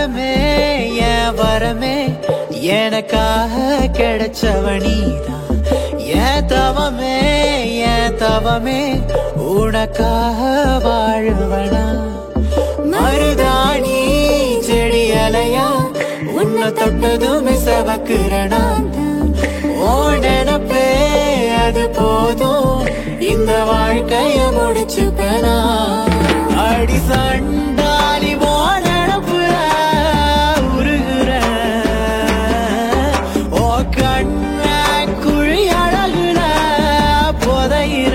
மரமே என் வரமே எனக்காக கிடைச்சவனிதான் என் தவமே என் தவமே உனக்காக வாழுவனா மருதாணி செடி அலையா உன்னை தொட்டதும் செவக்குறனா ஓடனப்பே அது போதும் இந்த வாழ்க்கைய முடிச்சுப்பனா அடி சண்டாலி போனப்புல உருகுற ஓ கண்ண குழி அழகுல புதையிற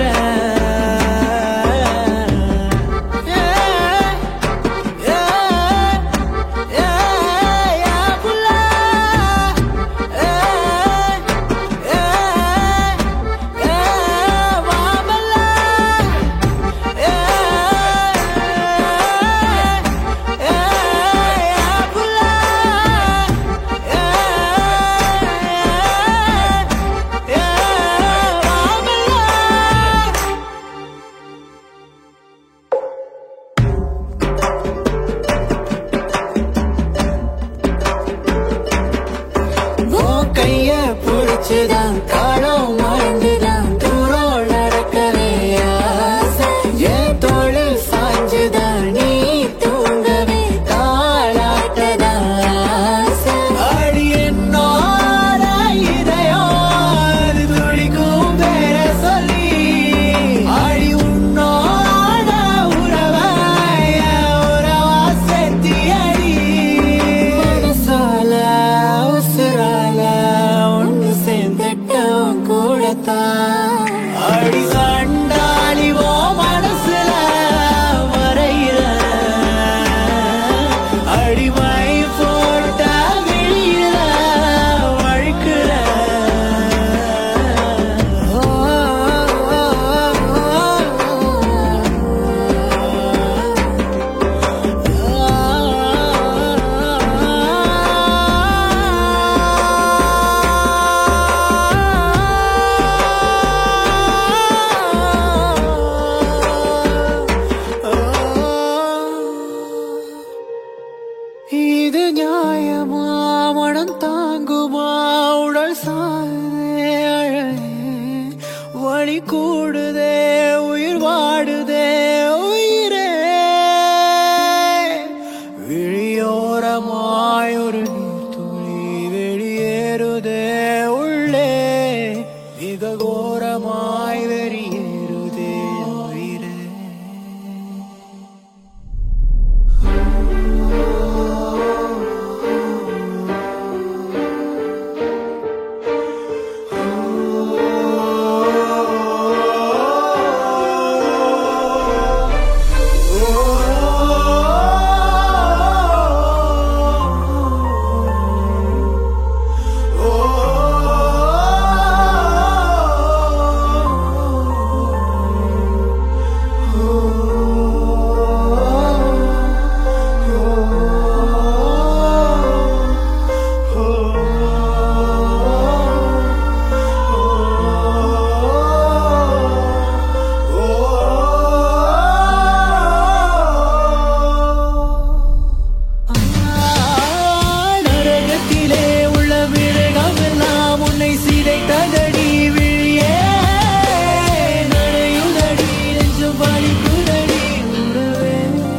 உன் கைய புடிச்சுதான் காலம் மறந்துதான் தூரம் நடக்கவே ஆசை. என் தோளில் சாஞ்சுதான் நீ தூங்கவே தாளாட்டதான் ஆசை. அடி என்னோட இதயம் அது துடிக்கும் பேர சொல்லி அடி உன்னோட உறவை என் உறவா சேர்த்தி அடி மனசால உசுரால ஒன்று சேர்ந்துட்ட உன் கூடத்தான் அடி சண்டாளி ஓ மனசுல வரையிற அடிமை போட்ட வெளியில வழுக்குற இது நியாயமா மனம் தாங்குமா உடல் சாதே அழகே வழி கூடுதே உயிர் வாடுதே உயிரே விழியோரமாய் ஒரு துளி வெளியேறுதே உள்ளே மிக கோரமாய் வெறியேறுதே உயிரே நரகத்திலே உள்ள மிருகமெல்லாம் உன்னை சிதைத்ததடி விழியே நனையுதடி நெஞ்சம் வலிக்குதடி உறவே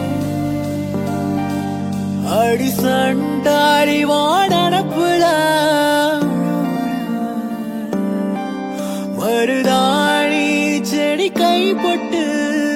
அடி சண்டாரி வாடனப்புல மருதாணி செடி கைப்பட்டு